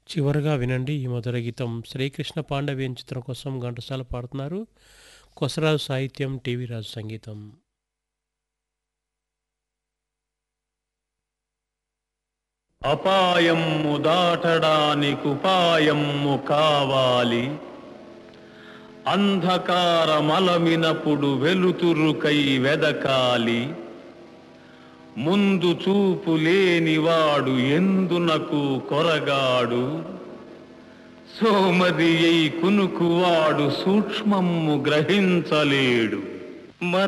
చివరగా వినండి ఈ మధుర గీతం శ్రీకృష్ణ పాండవ్యం చిత్రం కోసం ఘంటసాల పాడుతున్నారు కొసరాజు సాహిత్యం టీవీ రాజు సంగీతం అపాయము దాటడానికి ఉపాయము కావాలి అంధకారమలమినప్పుడు వెలుతురుకై వెదకాలి ముందు చూపు లేనివాడు ఎందునకు కొరగాడు సోమది అయి కునుకువాడు సూక్ష్మము గ్రహించలేడు